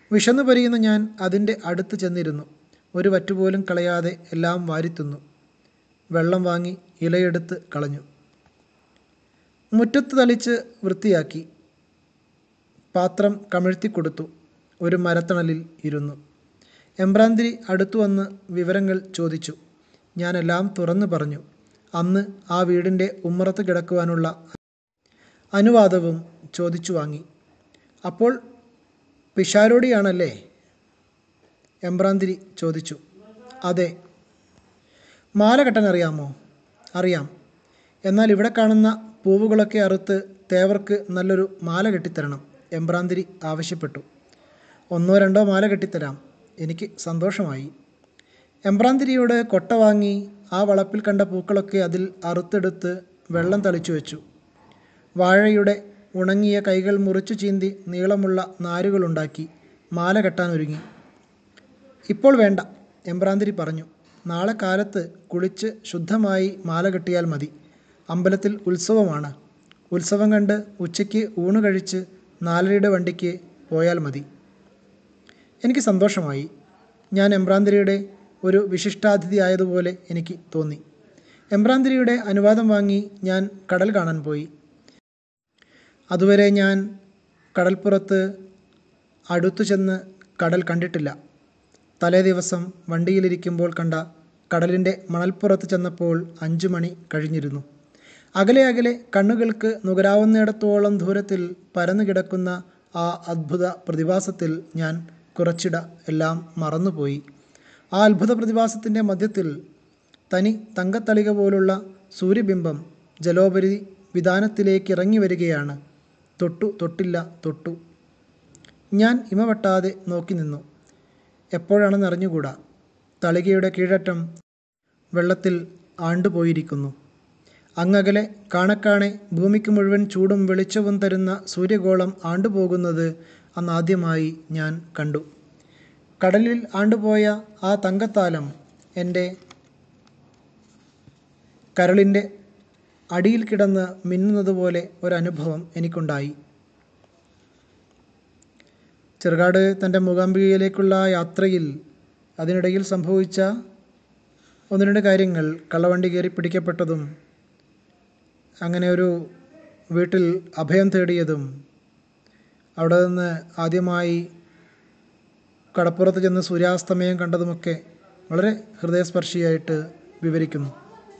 വിശന്നു പരിയുന്ന ഞാൻ അതിൻ്റെ അടുത്ത് ചെന്നിരുന്നു ഒരു വറ്റുപോലും കളയാതെ എല്ലാം വാരിത്തിന്നു വെള്ളം വാങ്ങി ഇലയെടുത്ത് കളഞ്ഞു മുറ്റത്ത് തളിച്ച് വൃത്തിയാക്കി പാത്രം കമിഴ്ത്തി കൊടുത്തു ഒരു മരത്തണലിൽ ഇരുന്നു എമ്പ്രാന്തിരി അടുത്തു വന്ന് വിവരങ്ങൾ ചോദിച്ചു ഞാനെല്ലാം തുറന്നു പറഞ്ഞു അന്ന് ആ വീടിൻ്റെ ഉമ്മറത്ത് കിടക്കുവാനുള്ള അനുവാദവും ചോദിച്ചു വാങ്ങി അപ്പോൾ പിഷാരോടിയാണല്ലേ എമ്പ്രാന്തിരി ചോദിച്ചു അതെ മാല കെട്ടാൻ അറിയാമോ അറിയാം എന്നാൽ ഇവിടെ കാണുന്ന പൂവുകളൊക്കെ അറുത്ത് തേവർക്ക് നല്ലൊരു മാല കെട്ടിത്തരണം എമ്പ്രാന്തിരി ആവശ്യപ്പെട്ടു ഒന്നോ രണ്ടോ മാല കെട്ടിത്തരാം എനിക്ക് സന്തോഷമായി എമ്പ്രാന്തിരിയോട് കൊട്ട വാങ്ങി ആ വളപ്പിൽ കണ്ട പൂക്കളൊക്കെ അതിൽ അറുത്തെടുത്ത് വെള്ളം തളിച്ചു വെച്ചു വാഴയുടെ ഉണങ്ങിയ കൈകൾ മുറിച്ചു ചീന്തി നീളമുള്ള നാരുകളുണ്ടാക്കി മാല കെട്ടാൻ ഒരുങ്ങി ഇപ്പോൾ വേണ്ട എമ്പ്രാന്തിരി പറഞ്ഞു നാളെ കാലത്ത് കുളിച്ച് ശുദ്ധമായി മാല കെട്ടിയാൽ മതി അമ്പലത്തിൽ ഉത്സവമാണ് ഉത്സവം കണ്ട് ഉച്ചയ്ക്ക് ഊണ് കഴിച്ച് നാലരയുടെ വണ്ടിക്ക് പോയാൽ മതി എനിക്ക് സന്തോഷമായി ഞാൻ എമ്പ്രാന്തിരിയുടെ ഒരു വിശിഷ്ടാതിഥി ആയതുപോലെ എനിക്ക് തോന്നി എമ്പ്രാന്തിരിയുടെ അനുവാദം വാങ്ങി ഞാൻ കടൽ കാണാൻ പോയി അതുവരെ ഞാൻ കടൽപ്പുറത്ത് അടുത്തു ചെന്ന് കടൽ കണ്ടിട്ടില്ല തലേ ദിവസം വണ്ടിയിലിരിക്കുമ്പോൾ കണ്ട കടലിൻ്റെ മണൽപ്പുറത്ത് ചെന്നപ്പോൾ അഞ്ചു മണി കഴിഞ്ഞിരുന്നു അകലെ അകലെ കണ്ണുകൾക്ക് നുകരാവുന്നിടത്തോളം ദൂരത്തിൽ പരന്നു കിടക്കുന്ന ആ അദ്ഭുത പ്രതിഭാസത്തിൽ ഞാൻ കുറച്ചിട എല്ലാം മറന്നുപോയി ആ അത്ഭുത പ്രതിഭാസത്തിൻ്റെ മധ്യത്തിൽ തനി തങ്കത്തളിക പോലുള്ള സൂര്യബിംബം ജലോപരി വിധാനത്തിലേക്ക് ഇറങ്ങി വരികയാണ് തൊട്ടു തൊട്ടില്ല തൊട്ടു ഞാൻ ഇമവെട്ടാതെ നോക്കി നിന്നു എപ്പോഴാണെന്ന് അറിഞ്ഞുകൂടാ തളികയുടെ കീഴറ്റം വെള്ളത്തിൽ ആണ്ടുപോയിരിക്കുന്നു അങ്ങകലെ കാണക്കാണെ ഭൂമിക്ക് മുഴുവൻ ചൂടും വെളിച്ചവും തരുന്ന സൂര്യഗോളം ആണ്ടുപോകുന്നത് അന്നാദ്യമായി ഞാൻ കണ്ടു കടലിൽ ആണ്ടുപോയ ആ തങ്കത്താലം എൻ്റെ കരളിൻ്റെ അടിയിൽ കിടന്ന് മിന്നുന്നത് പോലെ ഒരനുഭവം എനിക്കുണ്ടായി ചെറുകാട് തൻ്റെ മൂകാംബികയിലേക്കുള്ള യാത്രയിൽ അതിനിടയിൽ സംഭവിച്ച ഒന്ന് രണ്ട് കാര്യങ്ങൾ കള്ളവണ്ടി കയറി പിടിക്കപ്പെട്ടതും അങ്ങനെ ഒരു വീട്ടിൽ അഭയം തേടിയതും അവിടെ നിന്ന് ആദ്യമായി കടപ്പുറത്ത് ചെന്ന് സൂര്യാസ്തമയം കണ്ടതുമൊക്കെ വളരെ ഹൃദയസ്പർശിയായിട്ട് വിവരിക്കുന്നു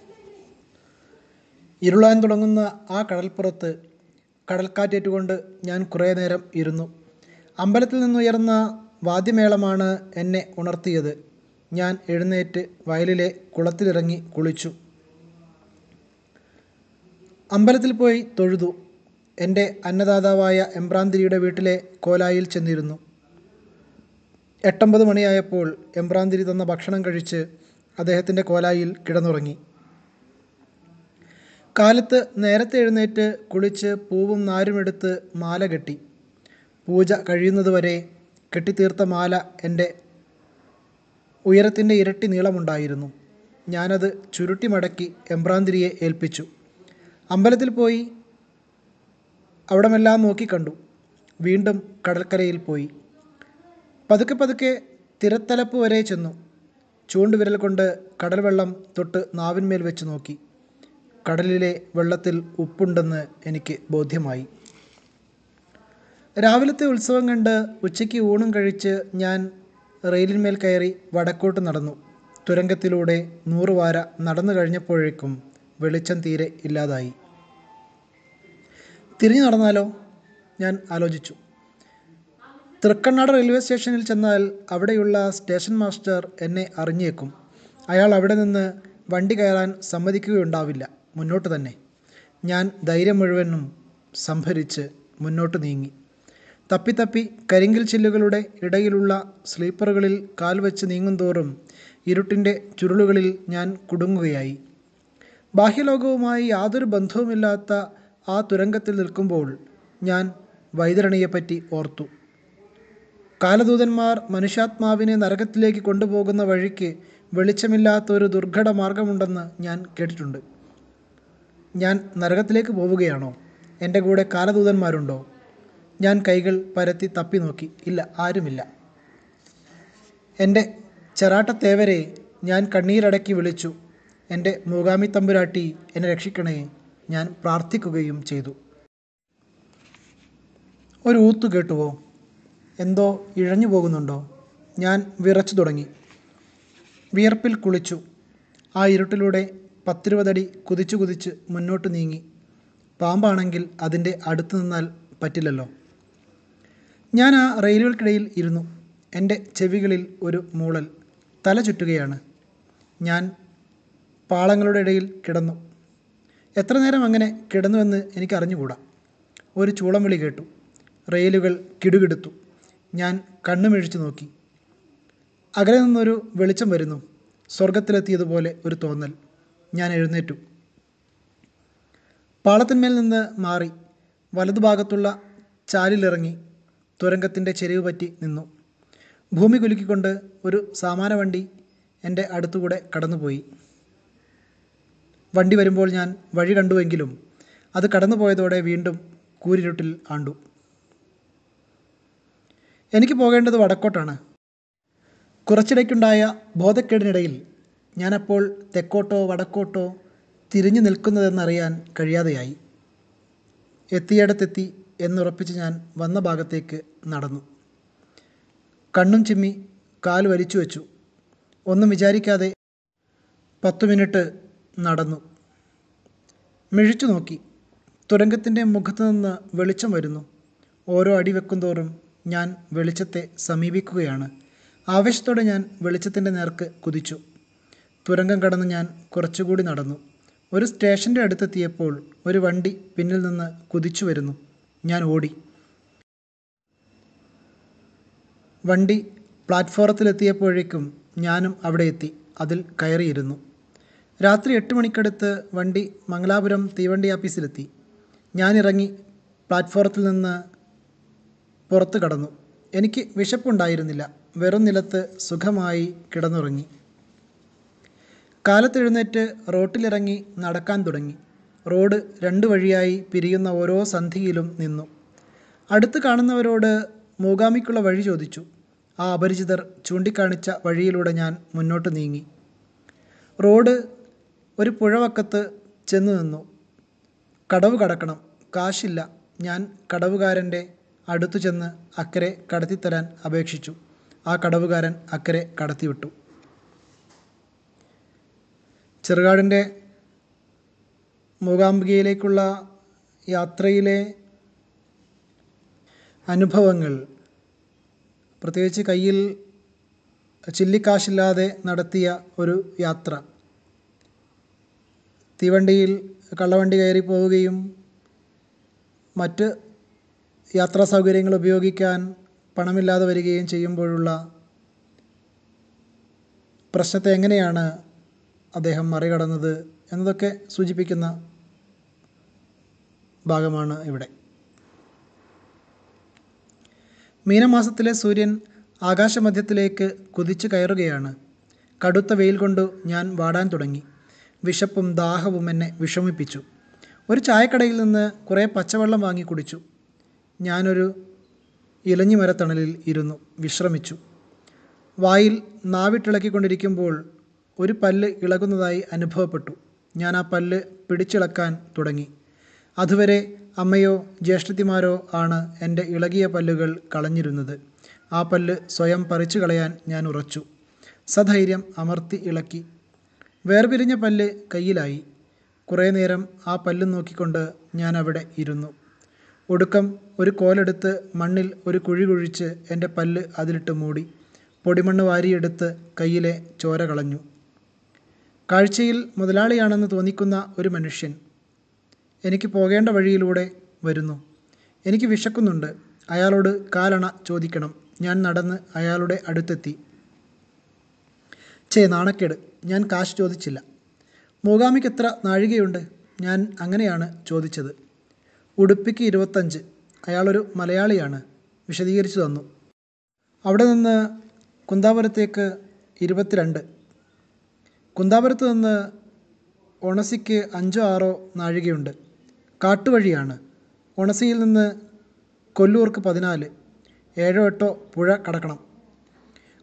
ഇരുളാൻ തുടങ്ങുന്ന ആ കടൽപ്പുറത്ത് കടൽക്കാറ്റേറ്റുകൊണ്ട് ഞാൻ കുറേ നേരം ഇരുന്നു അമ്പലത്തിൽ നിന്നുയർന്ന വാദ്യമേളമാണ് എന്നെ ഉണർത്തിയത് ഞാൻ എഴുന്നേറ്റ് വയലിലെ കുളത്തിലിറങ്ങി കുളിച്ചു അമ്പലത്തിൽ പോയി തൊഴുതു എൻ്റെ അന്നദാതാവായ എമ്പ്രാന്തിരിയുടെ വീട്ടിലെ കോലായിൽ ചെന്നിരുന്നു എട്ടൊമ്പത് മണിയായപ്പോൾ എമ്പ്രാന്തിരി തന്ന ഭക്ഷണം കഴിച്ച് അദ്ദേഹത്തിൻ്റെ കോലായിൽ കിടന്നുറങ്ങി കാലത്ത് നേരത്തെ എഴുന്നേറ്റ് കുളിച്ച് പൂവും നാരും എടുത്ത് മാല കെട്ടി പൂജ കഴിയുന്നതുവരെ കെട്ടിത്തീർത്ത മാല എൻ്റെ ഉയരത്തിൻ്റെ ഇരട്ടി നീളമുണ്ടായിരുന്നു ഞാനത് ചുരുട്ടി മടക്കി എമ്പ്രാന്തിരിയെ ഏൽപ്പിച്ചു അമ്പലത്തിൽ പോയി അവിടമെല്ലാം നോക്കി കണ്ടു വീണ്ടും കടൽക്കരയിൽ പോയി പതുക്കെ പതുക്കെ തിരത്തലപ്പ് വരെ ചെന്നു ചൂണ്ടുവിരൽ കൊണ്ട് കടൽ വെള്ളം തൊട്ട് നാവിന്മേൽ വെച്ച് നോക്കി കടലിലെ വെള്ളത്തിൽ ഉപ്പുണ്ടെന്ന് എനിക്ക് ബോധ്യമായി രാവിലത്തെ ഉത്സവം കണ്ട് ഉച്ചയ്ക്ക് ഊണും കഴിച്ച് ഞാൻ റെയിലിന്മേൽ കയറി വടക്കോട്ട് നടന്നു തുരങ്കത്തിലൂടെ നൂറുവാര നടന്നു കഴിഞ്ഞപ്പോഴേക്കും വെളിച്ചം തീരെ ഇല്ലാതായി തിരിഞ്ഞു നടന്നാലോ ഞാൻ ആലോചിച്ചു തൃക്കണ്ണാട് റെയിൽവേ സ്റ്റേഷനിൽ ചെന്നാൽ അവിടെയുള്ള സ്റ്റേഷൻ മാസ്റ്റർ എന്നെ അറിഞ്ഞേക്കും അയാൾ അവിടെ നിന്ന് വണ്ടി കയറാൻ സമ്മതിക്കുകയുണ്ടാവില്ല മുന്നോട്ട് തന്നെ ഞാൻ ധൈര്യം മുഴുവനും സംഭരിച്ച് മുന്നോട്ട് നീങ്ങി തപ്പിത്തപ്പി കരിങ്കിൽ ചില്ലുകളുടെ ഇടയിലുള്ള സ്ലീപ്പറുകളിൽ കാൽ വെച്ച് നീങ്ങുന്തോറും ഇരുട്ടിൻ്റെ ചുരുളുകളിൽ ഞാൻ കുടുങ്ങുകയായി ബാഹ്യലോകവുമായി യാതൊരു ബന്ധവുമില്ലാത്ത ആ തുരങ്കത്തിൽ നിൽക്കുമ്പോൾ ഞാൻ വൈതരണിയെപ്പറ്റി ഓർത്തു കാലദൂതന്മാർ മനുഷ്യാത്മാവിനെ നരകത്തിലേക്ക് കൊണ്ടുപോകുന്ന വഴിക്ക് വെളിച്ചമില്ലാത്ത ഒരു ദുർഘട മാർഗമുണ്ടെന്ന് ഞാൻ കേട്ടിട്ടുണ്ട് ഞാൻ നരകത്തിലേക്ക് പോവുകയാണോ എൻ്റെ കൂടെ കാലദൂതന്മാരുണ്ടോ ഞാൻ കൈകൾ പരത്തി തപ്പി നോക്കി ഇല്ല ആരുമില്ല എൻ്റെ ചെറാട്ടത്തേവരെ ഞാൻ കണ്ണീരടക്കി വിളിച്ചു എൻ്റെ മൂകാമി തമ്പുരാട്ടി എന്നെ രക്ഷിക്കണേ ഞാൻ പ്രാർത്ഥിക്കുകയും ചെയ്തു ഒരു ഊത്തു കേട്ടുവോ എന്തോ ഇഴഞ്ഞു പോകുന്നുണ്ടോ ഞാൻ വിറച്ചു തുടങ്ങി വിയർപ്പിൽ കുളിച്ചു ആ ഇരുട്ടിലൂടെ പത്തിരുപതടി കുതിച്ചു കുതിച്ച് മുന്നോട്ട് നീങ്ങി പാമ്പാണെങ്കിൽ അതിൻ്റെ അടുത്ത് നിന്നാൽ പറ്റില്ലല്ലോ ഞാൻ ആ റെയിലുകൾക്കിടയിൽ ഇരുന്നു എൻ്റെ ചെവികളിൽ ഒരു മൂളൽ തല ചുറ്റുകയാണ് ഞാൻ പാളങ്ങളുടെ ഇടയിൽ കിടന്നു എത്ര നേരം അങ്ങനെ കിടന്നുവെന്ന് എനിക്ക് അറിഞ്ഞുകൂടാ ഒരു ചൂളം വിളി കേട്ടു റെയിലുകൾ കിടുകിടുത്തു ഞാൻ കണ്ണുമിഴിച്ചു നോക്കി അകലെ നിന്നൊരു വെളിച്ചം വരുന്നു സ്വർഗത്തിലെത്തിയതുപോലെ ഒരു തോന്നൽ ഞാൻ എഴുന്നേറ്റു പാളത്തിന്മേൽ നിന്ന് മാറി വലതുഭാഗത്തുള്ള ചാലിലിറങ്ങി തുരങ്കത്തിൻ്റെ ചെരിവ് പറ്റി നിന്നു ഭൂമി കുലുക്കിക്കൊണ്ട് ഒരു സാമാന വണ്ടി എൻ്റെ അടുത്തുകൂടെ കടന്നുപോയി വണ്ടി വരുമ്പോൾ ഞാൻ വഴി കണ്ടുവെങ്കിലും അത് കടന്നുപോയതോടെ വീണ്ടും കൂരിരുട്ടിൽ ആണ്ടു എനിക്ക് പോകേണ്ടത് വടക്കോട്ടാണ് കുറച്ചിടയ്ക്കുണ്ടായ ബോധക്കേടിനിടയിൽ ഞാനപ്പോൾ തെക്കോട്ടോ വടക്കോട്ടോ തിരിഞ്ഞു നിൽക്കുന്നതെന്നറിയാൻ കഴിയാതെയായി എത്തിയിടത്തെത്തി എന്നുറപ്പിച്ച് ഞാൻ വന്ന ഭാഗത്തേക്ക് നടന്നു കണ്ണും ചിമ്മി കാൽ വലിച്ചു വെച്ചു ഒന്നും വിചാരിക്കാതെ പത്തു മിനിറ്റ് നടന്നു മിഴിച്ചു നോക്കി തുരങ്കത്തിൻ്റെ മുഖത്തു നിന്ന് വെളിച്ചം വരുന്നു ഓരോ അടി വെക്കുന്തോറും ഞാൻ വെളിച്ചത്തെ സമീപിക്കുകയാണ് ആവേശത്തോടെ ഞാൻ വെളിച്ചത്തിൻ്റെ നേർക്ക് കുതിച്ചു തുരങ്കം കടന്ന് ഞാൻ കുറച്ചുകൂടി നടന്നു ഒരു സ്റ്റേഷൻ്റെ അടുത്തെത്തിയപ്പോൾ ഒരു വണ്ടി പിന്നിൽ നിന്ന് കുതിച്ചു വരുന്നു ഞാൻ ഓടി വണ്ടി പ്ലാറ്റ്ഫോറത്തിലെത്തിയപ്പോഴേക്കും ഞാനും അവിടെ എത്തി അതിൽ കയറിയിരുന്നു രാത്രി എട്ട് മണിക്കടുത്ത് വണ്ടി മംഗലാപുരം തീവണ്ടി ആഫീസിലെത്തി ഞാൻ ഇറങ്ങി പ്ലാറ്റ്ഫോറത്തിൽ നിന്ന് പുറത്ത് കടന്നു എനിക്ക് വിശപ്പുണ്ടായിരുന്നില്ല വെറും നിലത്ത് സുഖമായി കിടന്നുറങ്ങി കാലത്തെഴുന്നേറ്റ് റോട്ടിലിറങ്ങി നടക്കാൻ തുടങ്ങി റോഡ് രണ്ട് വഴിയായി പിരിയുന്ന ഓരോ സന്ധിയിലും നിന്നു അടുത്ത് കാണുന്നവരോട് മൂകാമിക്കുള്ള വഴി ചോദിച്ചു ആ അപരിചിതർ ചൂണ്ടിക്കാണിച്ച വഴിയിലൂടെ ഞാൻ മുന്നോട്ട് നീങ്ങി റോഡ് ഒരു പുഴവക്കത്ത് ചെന്നു നിന്നു കടവ് കടക്കണം കാശില്ല ഞാൻ കടവുകാരൻ്റെ അടുത്തു ചെന്ന് അക്കരെ കടത്തിത്തരാൻ അപേക്ഷിച്ചു ആ കടവുകാരൻ അക്കരെ കടത്തിവിട്ടു ചെറുകാടിൻ്റെ മൂകാംബികയിലേക്കുള്ള യാത്രയിലെ അനുഭവങ്ങൾ പ്രത്യേകിച്ച് കയ്യിൽ ചില്ലിക്കാശില്ലാതെ നടത്തിയ ഒരു യാത്ര തീവണ്ടിയിൽ കള്ളവണ്ടി കയറി പോവുകയും മറ്റ് യാത്രാ സൗകര്യങ്ങൾ ഉപയോഗിക്കാൻ പണമില്ലാതെ വരികയും ചെയ്യുമ്പോഴുള്ള പ്രശ്നത്തെ എങ്ങനെയാണ് അദ്ദേഹം മറികടന്നത് എന്നതൊക്കെ സൂചിപ്പിക്കുന്ന ഭാഗമാണ് ഇവിടെ മീനമാസത്തിലെ സൂര്യൻ ആകാശമധ്യത്തിലേക്ക് കുതിച്ചു കയറുകയാണ് കടുത്ത വെയിൽ കൊണ്ട് ഞാൻ വാടാൻ തുടങ്ങി വിശപ്പും ദാഹവും എന്നെ വിഷമിപ്പിച്ചു ഒരു ചായക്കടയിൽ നിന്ന് കുറേ പച്ചവെള്ളം വാങ്ങി കുടിച്ചു ഞാനൊരു ഇലഞ്ഞിമരത്തണലിൽ ഇരുന്നു വിശ്രമിച്ചു വായിൽ നാവിട്ടിളക്കിക്കൊണ്ടിരിക്കുമ്പോൾ ഒരു പല്ല് ഇളകുന്നതായി അനുഭവപ്പെട്ടു ഞാൻ ആ പല്ല് പിടിച്ചിളക്കാൻ തുടങ്ങി അതുവരെ അമ്മയോ ജ്യേഷ്ഠത്തിമാരോ ആണ് എൻ്റെ ഇളകിയ പല്ലുകൾ കളഞ്ഞിരുന്നത് ആ പല്ല് സ്വയം പറിച്ചു കളയാൻ ഞാൻ ഉറച്ചു സധൈര്യം അമർത്തി ഇളക്കി വേർപിരിഞ്ഞ പല്ല് കയ്യിലായി കുറേ നേരം ആ പല്ല് നോക്കിക്കൊണ്ട് ഞാൻ അവിടെ ഇരുന്നു ഒടുക്കം ഒരു കോലെടുത്ത് മണ്ണിൽ ഒരു കുഴി കുഴിച്ച് എൻ്റെ പല്ല് അതിലിട്ട് മൂടി പൊടിമണ്ണ് വാരിയെടുത്ത് കയ്യിലെ ചോര കളഞ്ഞു കാഴ്ചയിൽ മുതലാളിയാണെന്ന് തോന്നിക്കുന്ന ഒരു മനുഷ്യൻ എനിക്ക് പോകേണ്ട വഴിയിലൂടെ വരുന്നു എനിക്ക് വിശക്കുന്നുണ്ട് അയാളോട് കാലണ ചോദിക്കണം ഞാൻ നടന്ന് അയാളുടെ അടുത്തെത്തി ചേ നാണക്കേട് ഞാൻ കാശ് ചോദിച്ചില്ല മൂകാമിക്ക് എത്ര നാഴികയുണ്ട് ഞാൻ അങ്ങനെയാണ് ചോദിച്ചത് ഉടുപ്പിക്ക് ഇരുപത്തഞ്ച് അയാളൊരു മലയാളിയാണ് വിശദീകരിച്ചു തന്നു അവിടെ നിന്ന് കുന്താപുരത്തേക്ക് ഇരുപത്തിരണ്ട് കുന്താപുരത്ത് നിന്ന് ഒണസിക്ക് അഞ്ചോ ആറോ നാഴികയുണ്ട് കാട്ടുവഴിയാണ് ഒണസിയിൽ നിന്ന് കൊല്ലൂർക്ക് പതിനാല് ഏഴോ എട്ടോ പുഴ കടക്കണം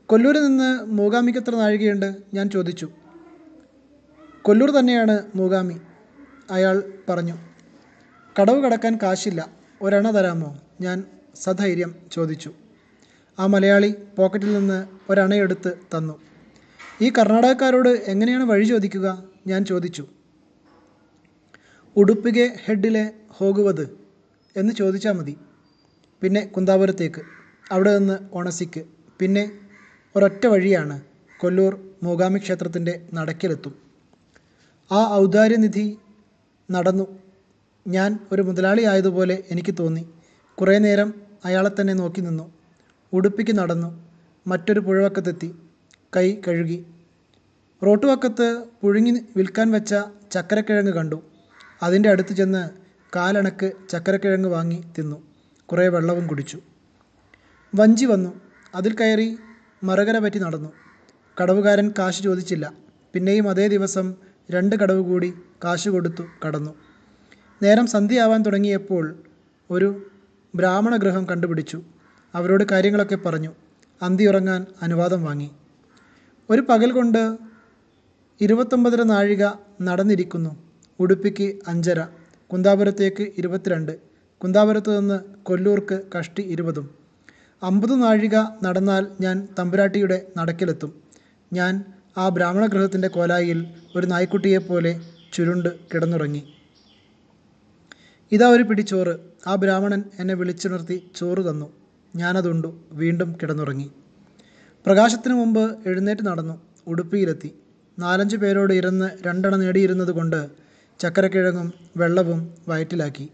കൊല്ലൂരിൽ നിന്ന് മൂകാമിക്ക് എത്ര നാഴികയുണ്ട് ഞാൻ ചോദിച്ചു കൊല്ലൂർ തന്നെയാണ് മൂകാമി അയാൾ പറഞ്ഞു കടവ് കടക്കാൻ കാശില്ല ഒരെണ്ണ തരാമോ ഞാൻ സധൈര്യം ചോദിച്ചു ആ മലയാളി പോക്കറ്റിൽ നിന്ന് ഒരണയെടുത്ത് തന്നു ഈ കർണാടകക്കാരോട് എങ്ങനെയാണ് വഴി ചോദിക്കുക ഞാൻ ചോദിച്ചു ഉടുപ്പിಗೆ ഹെഡിലെ ഹോകുവത് എന്ന് ചോദിച്ചാൽ മതി പിന്നെ കുന്താപുരത്തേക്ക് അവിടെ നിന്ന് ഒണസിക്ക് പിന്നെ ഒരൊറ്റ വഴിയാണ് കൊല്ലൂർ മൂകാമി ക്ഷേത്രത്തിൻ്റെ നടക്കിലെത്തും ആ ഔദാര്യനിധി നടന്നു ഞാൻ ഒരു മുതലാളി ആയതുപോലെ എനിക്ക് തോന്നി കുറേ നേരം അയാളെ തന്നെ നോക്കി നിന്നു ഉടുപ്പിക്ക് നടന്നു മറ്റൊരു പുഴവക്കത്തെത്തി കൈ കഴുകി റോട്ടുവക്കത്ത് പുഴുങ്ങി വിൽക്കാൻ വെച്ച ചക്കരക്കിഴങ്ങ് കണ്ടു അതിൻ്റെ അടുത്ത് ചെന്ന് കാലണക്ക് ചക്കരക്കിഴങ്ങ് വാങ്ങി തിന്നു കുറേ വെള്ളവും കുടിച്ചു വഞ്ചി വന്നു അതിൽ കയറി മറകര പറ്റി നടന്നു കടവുകാരൻ കാശ് ചോദിച്ചില്ല പിന്നെയും അതേ ദിവസം രണ്ട് കടവ് കൂടി കാശ് കൊടുത്തു കടന്നു നേരം സന്ധ്യയാവാൻ തുടങ്ങിയപ്പോൾ ഒരു ബ്രാഹ്മണ ഗൃഹം കണ്ടുപിടിച്ചു അവരോട് കാര്യങ്ങളൊക്കെ പറഞ്ഞു അന്തി ഉറങ്ങാൻ അനുവാദം വാങ്ങി ഒരു പകൽ കൊണ്ട് ഇരുപത്തൊമ്പതര നാഴിക നടന്നിരിക്കുന്നു ഉടുപ്പിക്ക് അഞ്ചര കുന്താപുരത്തേക്ക് ഇരുപത്തിരണ്ട് കുന്താപുരത്ത് നിന്ന് കൊല്ലൂർക്ക് കഷ്ടി ഇരുപതും അമ്പത് നാഴിക നടന്നാൽ ഞാൻ തമ്പുരാട്ടിയുടെ നടക്കിലെത്തും ഞാൻ ആ ബ്രാഹ്മണ ഗൃഹത്തിൻ്റെ കോലായിൽ ഒരു നായ്ക്കുട്ടിയെപ്പോലെ ചുരുണ്ട് കിടന്നുറങ്ങി ഇതാ ഒരു പിടി ചോറ് ആ ബ്രാഹ്മണൻ എന്നെ വിളിച്ചുണർത്തി ചോറ് തന്നു ഞാനതുണ്ടു വീണ്ടും കിടന്നുറങ്ങി പ്രകാശത്തിന് മുമ്പ് എഴുന്നേറ്റ് നടന്നു ഉടുപ്പിയിലെത്തി നാലഞ്ച് പേരോട് ഇരുന്ന് രണ്ടെണ്ണ നേടിയിരുന്നത് കൊണ്ട് ചക്കരക്കിഴങ്ങും വെള്ളവും വയറ്റിലാക്കി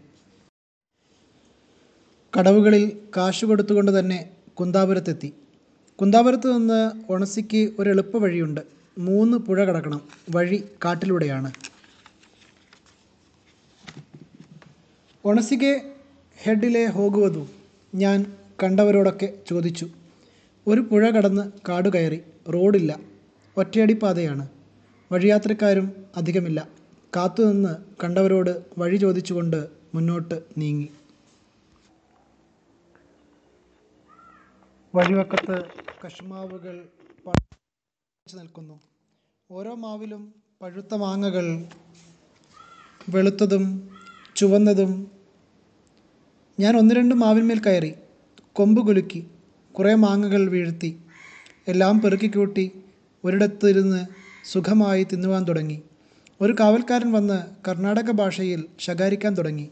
കടവുകളിൽ കാശ് കൊടുത്തുകൊണ്ട് തന്നെ കുന്താപുരത്തെത്തി കുന്താപുരത്ത് നിന്ന് ഒണസിക്ക് ഒരു എളുപ്പ വഴിയുണ്ട് മൂന്ന് പുഴ കടക്കണം വഴി കാട്ടിലൂടെയാണ് ഒണസിಗೆ ഹെഡിലെ ഹോകുവതു ഞാൻ കണ്ടവരോടൊക്കെ ചോദിച്ചു ഒരു പുഴ കടന്ന് കാട് കയറി റോഡില്ല ഒറ്റയടിപ്പാതയാണ് വഴിയാത്രക്കാരും അധികമില്ല കാത്തുനിന്ന് കണ്ടവരോട് വഴി ചോദിച്ചുകൊണ്ട് മുന്നോട്ട് നീങ്ങി വഴിവക്കത്ത് കശുമാവുകൾ പറിച്ചു നിൽക്കുന്നു ഓരോ മാവിലും പഴുത്ത മാങ്ങകൾ വെളുത്തതും ചുവന്നതും ഞാൻ ഒന്ന് രണ്ട് മാവിന്മേൽ കയറി കൊമ്പ് കുലുക്കി കുറേ മാങ്ങകൾ വീഴ്ത്തി എല്ലാം പെറുക്കിക്കൂട്ടി ഒരിടത്തിരുന്ന് സുഖമായി തിന്നുവാൻ തുടങ്ങി ഒരു കാവൽക്കാരൻ വന്ന് കർണാടക ഭാഷയിൽ ശകാരിക്കാൻ തുടങ്ങി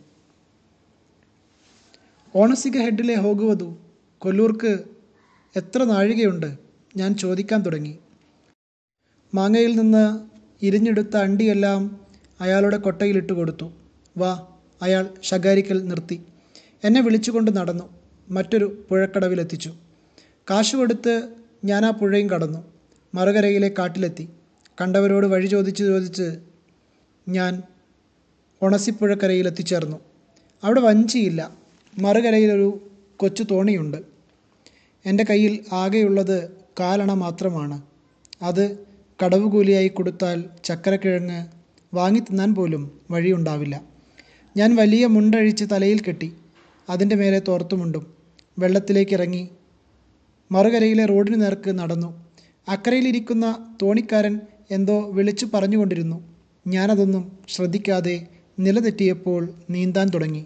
ഓണസിക ഹെഡിലെ ഹോകുവതു കൊല്ലൂർക്ക് എത്ര നാഴികയുണ്ട് ഞാൻ ചോദിക്കാൻ തുടങ്ങി മാങ്ങയിൽ നിന്ന് ഇരിഞ്ഞെടുത്ത അണ്ടിയെല്ലാം അയാളുടെ കൊട്ടയിലിട്ട് കൊടുത്തു വാ അയാൾ ശകാരിക്കൽ നിർത്തി എന്നെ വിളിച്ചുകൊണ്ട് നടന്നു മറ്റൊരു പുഴക്കടവിലെത്തിച്ചു കാശ് കൊടുത്ത് ഞാൻ ആ പുഴയും കടന്നു മറുകരയിലെ കാട്ടിലെത്തി കണ്ടവരോട് വഴി ചോദിച്ച് ചോദിച്ച് ഞാൻ ഒണസിപ്പുഴക്കരയിൽ എത്തിച്ചേർന്നു അവിടെ വഞ്ചിയില്ല മറുകരയിലൊരു കൊച്ചു തോണിയുണ്ട് എൻ്റെ കയ്യിൽ ആകെയുള്ളത് കാലണ മാത്രമാണ് അത് കടവ് കൂലിയായി കൊടുത്താൽ ചക്കരക്കിഴങ്ങ് വാങ്ങി തിന്നാൻ പോലും വഴിയുണ്ടാവില്ല ഞാൻ വലിയ മുണ്ടഴിച്ച് തലയിൽ കെട്ടി അതിൻ്റെ മേലെ തോർത്തുമുണ്ടും വെള്ളത്തിലേക്ക് ഇറങ്ങി മറുകരയിലെ റോഡിന് നേർക്ക് നടന്നു അക്കരയിലിരിക്കുന്ന തോണിക്കാരൻ എന്തോ വിളിച്ചു പറഞ്ഞുകൊണ്ടിരുന്നു ഞാനതൊന്നും ശ്രദ്ധിക്കാതെ നിലതെറ്റിയപ്പോൾ നീന്താൻ തുടങ്ങി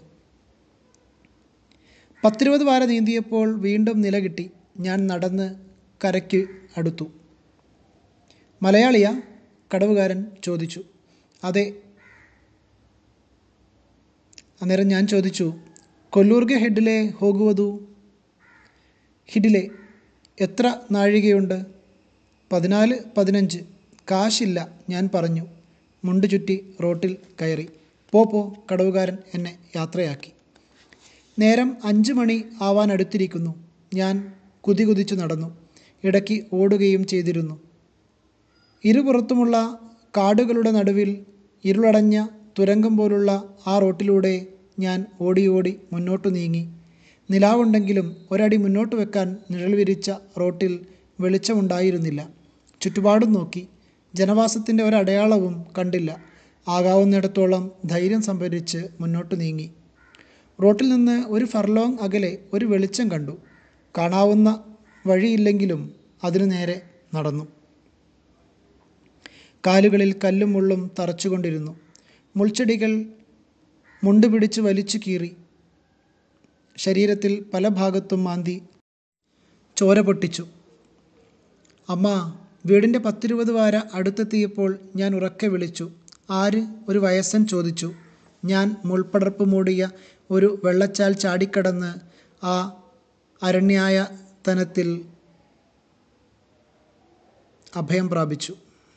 പത്തിരുപത് വാര നീന്തിയപ്പോൾ വീണ്ടും നില കിട്ടി ഞാൻ നടന്ന് കരയ്ക്ക് അടുത്തു മലയാളിയാ കടവുകാരൻ ചോദിച്ചു അതെ അന്നേരം ഞാൻ ചോദിച്ചു കൊല്ലൂർഗെ ഹെഡിലെ ഹോകുവതു ഹിഡിലെ എത്ര നാഴികയുണ്ട് പതിനാല് പതിനഞ്ച് കാശില്ല ഞാൻ പറഞ്ഞു മുണ്ട് ചുറ്റി റോട്ടിൽ കയറി പോ പോ കടവുകാരൻ എന്നെ യാത്രയാക്കി നേരം അഞ്ച് മണി ആവാൻ അടുത്തിരിക്കുന്നു ഞാൻ കുതി കുതിച്ചു നടന്നു ഇടയ്ക്ക് ഓടുകയും ചെയ്തിരുന്നു ഇരുപുറത്തുമുള്ള കാടുകളുടെ നടുവിൽ ഇരുളടഞ്ഞ തുരങ്കം പോലുള്ള ആ റോട്ടിലൂടെ ഞാൻ ഓടി ഓടി മുന്നോട്ടു നീങ്ങി നിലാവുണ്ടെങ്കിലും ഒരടി മുന്നോട്ട് വെക്കാൻ നിഴൽ വിരിച്ച റോട്ടിൽ വെളിച്ചമുണ്ടായിരുന്നില്ല ചുറ്റുപാടും നോക്കി ജനവാസത്തിൻ്റെ ഒരടയാളവും കണ്ടില്ല ആകാവുന്നിടത്തോളം ധൈര്യം സംഭരിച്ച് മുന്നോട്ട് നീങ്ങി റോട്ടിൽ നിന്ന് ഒരു ഫർലോങ് അകലെ ഒരു വെളിച്ചം കണ്ടു കാണാവുന്ന വഴിയില്ലെങ്കിലും അതിനു നേരെ നടന്നു കാലുകളിൽ കല്ലും മുള്ളും തറച്ചുകൊണ്ടിരുന്നു മുൾച്ചെടികൾ മുണ്ട് പിടിച്ച് വലിച്ചു കീറി ശരീരത്തിൽ പല ഭാഗത്തും മാന്തി ചോര പൊട്ടിച്ചു അമ്മ വീടിൻ്റെ പത്തിരുപത് വാര അടുത്തെത്തിയപ്പോൾ ഞാൻ ഉറക്കെ വിളിച്ചു ആര് ഒരു വയസ്സൻ ചോദിച്ചു ഞാൻ മുൾപ്പടർപ്പ് മൂടിയ ഒരു വെള്ളച്ചാൽ ചാടിക്കടന്ന് ആ അരണ്യായ തനത്തിൽ അഭയം പ്രാപിച്ചു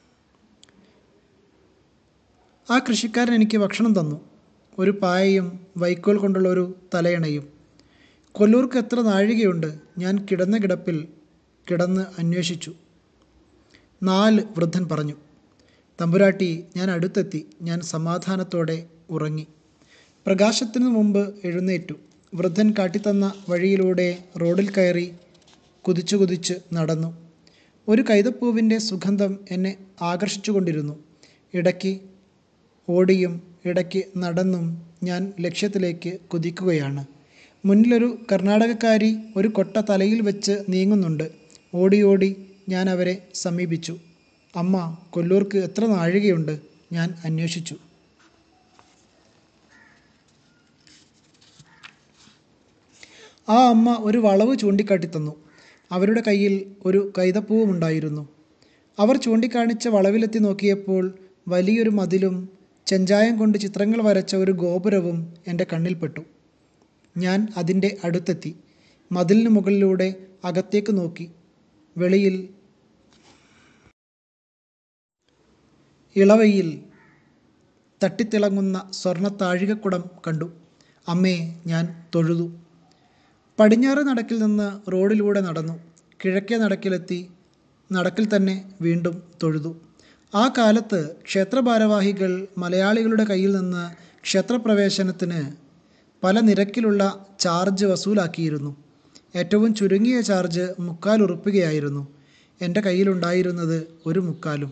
ആ കൃഷിക്കാരൻ എനിക്ക് ഭക്ഷണം തന്നു ഒരു പായയും വൈക്കോൽ കൊണ്ടുള്ള ഒരു തലയണയും കൊല്ലൂർക്ക് എത്ര നാഴികയുണ്ട് ഞാൻ കിടന്ന കിടപ്പിൽ കിടന്ന് അന്വേഷിച്ചു നാല് വൃദ്ധൻ പറഞ്ഞു തമ്പുരാട്ടി ഞാൻ അടുത്തെത്തി ഞാൻ സമാധാനത്തോടെ ഉറങ്ങി പ്രകാശത്തിനു മുമ്പ് എഴുന്നേറ്റു വൃദ്ധൻ കാട്ടിത്തന്ന വഴിയിലൂടെ റോഡിൽ കയറി കുതിച്ചു കുതിച്ച് നടന്നു ഒരു കൈതപ്പൂവിൻ്റെ സുഗന്ധം എന്നെ ആകർഷിച്ചുകൊണ്ടിരുന്നു ഇടയ്ക്ക് ഓടിയും ഇടയ്ക്ക് നടന്നും ഞാൻ ലക്ഷ്യത്തിലേക്ക് കുതിക്കുകയാണ് മുന്നിലൊരു കർണാടകക്കാരി ഒരു കൊട്ട തലയിൽ വെച്ച് നീങ്ങുന്നുണ്ട് ഓടി ഓടി ഞാൻ അവരെ സമീപിച്ചു അമ്മ കൊല്ലൂർക്ക് എത്ര നാഴികയുണ്ട് ഞാൻ അന്വേഷിച്ചു ആ അമ്മ ഒരു വളവ് ചൂണ്ടിക്കാട്ടി തന്നു അവരുടെ കയ്യിൽ ഒരു കൈതപ്പൂവും ഉണ്ടായിരുന്നു അവർ ചൂണ്ടിക്കാണിച്ച വളവിലെത്തി നോക്കിയപ്പോൾ വലിയൊരു മതിലും ചെഞ്ചായം കൊണ്ട് ചിത്രങ്ങൾ വരച്ച ഒരു ഗോപുരവും എൻ്റെ കണ്ണിൽപ്പെട്ടു ഞാൻ അതിൻ്റെ അടുത്തെത്തി മതിലിന് മുകളിലൂടെ അകത്തേക്ക് നോക്കി വെളിയിൽ ഇളവയിൽ തട്ടിത്തിളങ്ങുന്ന സ്വർണ്ണ താഴികക്കുടം കണ്ടു അമ്മേ ഞാൻ തൊഴുതു പടിഞ്ഞാറ് നടക്കിൽ നിന്ന് റോഡിലൂടെ നടന്നു കിഴക്കേ നടക്കിലെത്തി നടക്കിൽ തന്നെ വീണ്ടും തൊഴുതു ആ കാലത്ത് ക്ഷേത്രഭാരവാഹികൾ മലയാളികളുടെ കയ്യിൽ നിന്ന് ക്ഷേത്രപ്രവേശനത്തിന് പല നിരക്കിലുള്ള ചാർജ് വസൂലാക്കിയിരുന്നു ഏറ്റവും ചുരുങ്ങിയ ചാർജ് മുക്കാൽ ഉറുപ്പികയായിരുന്നു എൻ്റെ കയ്യിലുണ്ടായിരുന്നത് ഒരു മുക്കാലും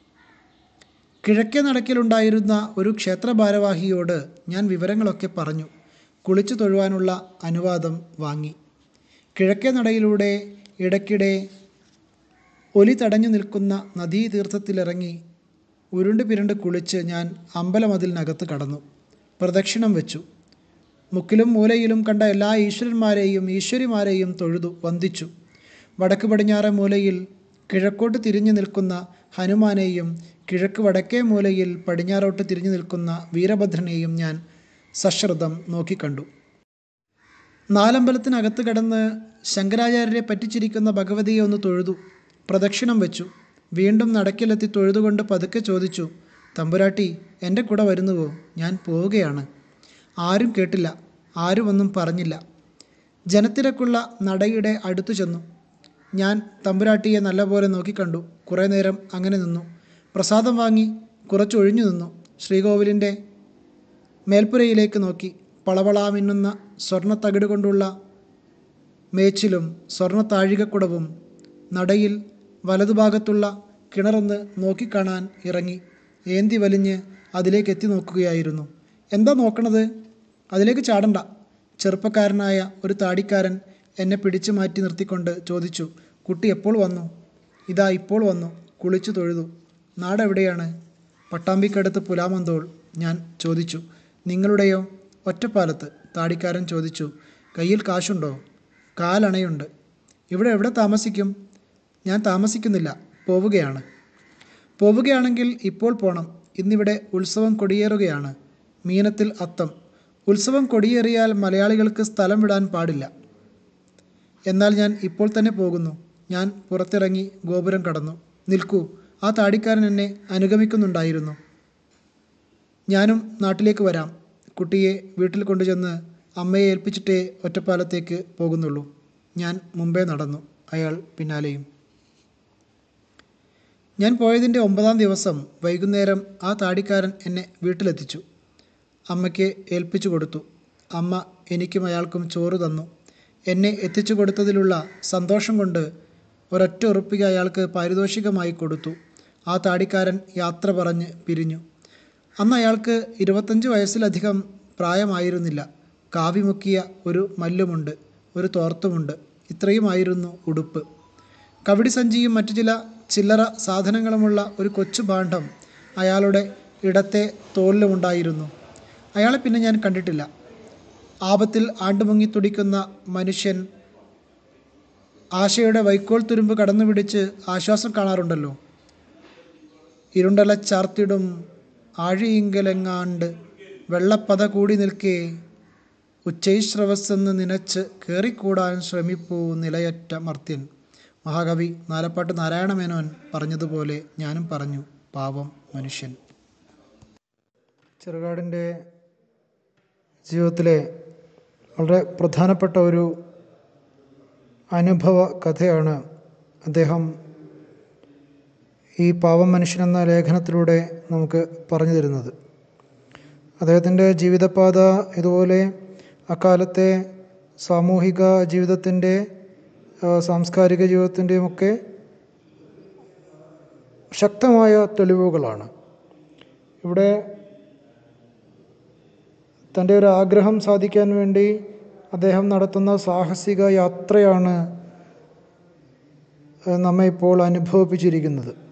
കിഴക്കേ നടക്കിലുണ്ടായിരുന്ന ഒരു ക്ഷേത്ര ഭാരവാഹിയോട് ഞാൻ വിവരങ്ങളൊക്കെ പറഞ്ഞു കുളിച്ചു തൊഴുവാനുള്ള അനുവാദം വാങ്ങി കിഴക്കേ നടയിലൂടെ ഇടയ്ക്കിടെ ഒലി തടഞ്ഞു നിൽക്കുന്ന നദീതീർത്ഥത്തിലിറങ്ങി ഉരുണ്ട് പിരണ്ട് കുളിച്ച് ഞാൻ അമ്പലമതിലിനകത്ത് കടന്നു പ്രദക്ഷിണം വെച്ചു മുക്കിലും മൂലയിലും കണ്ട എല്ലാ ഈശ്വരന്മാരെയും ഈശ്വരിമാരെയും തൊഴുതു വന്ദിച്ചു വടക്ക് പടിഞ്ഞാറെ മൂലയിൽ കിഴക്കോട്ട് തിരിഞ്ഞു നിൽക്കുന്ന ഹനുമാനെയും കിഴക്ക് വടക്കേ മൂലയിൽ പടിഞ്ഞാറോട്ട് തിരിഞ്ഞു നിൽക്കുന്ന വീരഭദ്രനെയും ഞാൻ സശ്രദ്ധം നോക്കിക്കണ്ടു നാലമ്പലത്തിനകത്ത് കിടന്ന് ശങ്കരാചാര്യരെ പറ്റിച്ചിരിക്കുന്ന ഭഗവതിയെ ഒന്ന് തൊഴുതു പ്രദക്ഷിണം വെച്ചു വീണ്ടും നടക്കിലെത്തി തൊഴുതുകൊണ്ട് പതുക്കെ ചോദിച്ചു തമ്പുരാട്ടി എൻ്റെ കൂടെ വരുന്നുവോ ഞാൻ പോവുകയാണ് ആരും കേട്ടില്ല ആരും ഒന്നും പറഞ്ഞില്ല ജനത്തിരക്കുള്ള നടയുടെ അടുത്തു ചെന്നു ഞാൻ തമ്പുരാട്ടിയെ നല്ലപോലെ നോക്കിക്കണ്ടു കുറേ നേരം അങ്ങനെ നിന്നു പ്രസാദം വാങ്ങി കുറച്ചൊഴിഞ്ഞു നിന്നു ശ്രീകോവിലിൻ്റെ മേൽപ്പുരയിലേക്ക് നോക്കി പളവളാ മിന്നുന്ന സ്വർണ്ണത്തകിട് കൊണ്ടുള്ള മേച്ചിലും സ്വർണ്ണ താഴികക്കുടവും നടയിൽ വലതുഭാഗത്തുള്ള കിണറൊന്ന് നോക്കിക്കാണാൻ ഇറങ്ങി ഏന്തി വലിഞ്ഞ് അതിലേക്ക് എത്തി നോക്കുകയായിരുന്നു എന്താ നോക്കണത് അതിലേക്ക് ചാടണ്ട ചെറുപ്പക്കാരനായ ഒരു താടിക്കാരൻ എന്നെ പിടിച്ചു മാറ്റി നിർത്തിക്കൊണ്ട് ചോദിച്ചു കുട്ടി എപ്പോൾ വന്നു ഇതാ ഇപ്പോൾ വന്നു കുളിച്ചു തൊഴുതു നാടെവിടെയാണ് പട്ടാമ്പിക്കടുത്ത് പുലാമന്തോൾ ഞാൻ ചോദിച്ചു നിങ്ങളുടെയോ ഒറ്റപ്പാലത്ത് താടിക്കാരൻ ചോദിച്ചു കയ്യിൽ കാശുണ്ടോ കാലണയുണ്ട് ഇവിടെ എവിടെ താമസിക്കും ഞാൻ താമസിക്കുന്നില്ല പോവുകയാണ് പോവുകയാണെങ്കിൽ ഇപ്പോൾ പോണം ഇന്നിവിടെ ഉത്സവം കൊടിയേറുകയാണ് മീനത്തിൽ അത്തം ഉത്സവം കൊടിയേറിയാൽ മലയാളികൾക്ക് സ്ഥലം വിടാൻ പാടില്ല എന്നാൽ ഞാൻ ഇപ്പോൾ തന്നെ പോകുന്നു ഞാൻ പുറത്തിറങ്ങി ഗോപുരം കടന്നു നിൽക്കൂ ആ താടിക്കാരൻ എന്നെ അനുഗമിക്കുന്നുണ്ടായിരുന്നു ഞാനും നാട്ടിലേക്ക് വരാം കുട്ടിയെ വീട്ടിൽ കൊണ്ടുചെന്ന് അമ്മയെ ഏൽപ്പിച്ചിട്ടേ ഒറ്റപ്പാലത്തേക്ക് പോകുന്നുള്ളൂ ഞാൻ മുമ്പേ നടന്നു അയാൾ പിന്നാലെയും ഞാൻ പോയതിൻ്റെ ഒമ്പതാം ദിവസം വൈകുന്നേരം ആ താടിക്കാരൻ എന്നെ വീട്ടിലെത്തിച്ചു അമ്മയ്ക്ക് ഏൽപ്പിച്ചു കൊടുത്തു അമ്മ എനിക്കും അയാൾക്കും ചോറ് തന്നു എന്നെ എത്തിച്ചു കൊടുത്തതിലുള്ള സന്തോഷം കൊണ്ട് ഒരൊറ്റ ഉറുപ്പിക അയാൾക്ക് പാരിതോഷികമായി കൊടുത്തു ആ താടിക്കാരൻ യാത്ര പറഞ്ഞ് പിരിഞ്ഞു അന്ന് അയാൾക്ക് ഇരുപത്തഞ്ച് വയസ്സിലധികം പ്രായമായിരുന്നില്ല കാവിമുക്കിയ ഒരു മല്ലുമുണ്ട് ഒരു തോർത്തുമുണ്ട് ഇത്രയുമായിരുന്നു ഉടുപ്പ് കവടി സഞ്ചിയും മറ്റു ചില ചില്ലറ സാധനങ്ങളുമുള്ള ഒരു കൊച്ചു ഭാണ്ഡം അയാളുടെ ഇടത്തെ തോളിലുമുണ്ടായിരുന്നു അയാളെ പിന്നെ ഞാൻ കണ്ടിട്ടില്ല ആപത്തിൽ ആണ്ടുമുങ്ങി തുടിക്കുന്ന മനുഷ്യൻ ആശയുടെ വൈക്കോൽ തുരുമ്പ് കടന്നു പിടിച്ച് ആശ്വാസം കാണാറുണ്ടല്ലോ ഇരുണ്ടല ചാർത്തിടും ആഴിയിങ്കലെങ്ങാണ്ട് വെള്ളപ്പത കൂടി നിൽക്കേ ഉച്ചൈശ്രവസ്സെന്ന് നനച്ച് കയറിക്കൂടാൻ ശ്രമിപ്പൂ നിലയറ്റ മർത്യൻ മഹാകവി നാലപ്പാട്ട് നാരായണമേനോൻ പറഞ്ഞതുപോലെ ഞാനും പറഞ്ഞു പാവം മനുഷ്യൻ ചെറുകാടിൻ്റെ ജീവിതത്തിലെ വളരെ പ്രധാനപ്പെട്ട ഒരു അനുഭവ കഥയാണ് അദ്ദേഹം ഈ പാവം മനുഷ്യൻ എന്ന ലേഖനത്തിലൂടെ നമുക്ക് പറഞ്ഞു തരുന്നത് അദ്ദേഹത്തിൻ്റെ ജീവിതപാത ഇതുപോലെ അക്കാലത്തെ സാമൂഹിക ജീവിതത്തിൻ്റെ ആ, സാംസ്കാരിക ജീവിതത്തിൻ്റെയുമൊക്കെ ശക്തമായ തെളിവുകളാണ് ഇവിടെ തൻ്റെ ഒരു ആഗ്രഹം സാധിക്കാൻ വേണ്ടി അദ്ദേഹം നടത്തുന്ന സാഹസിക യാത്രയാണ് ഏഹ്, നമ്മെ ഇപ്പോൾ അനുഭവിപ്പിച്ചിരിക്കുന്നത്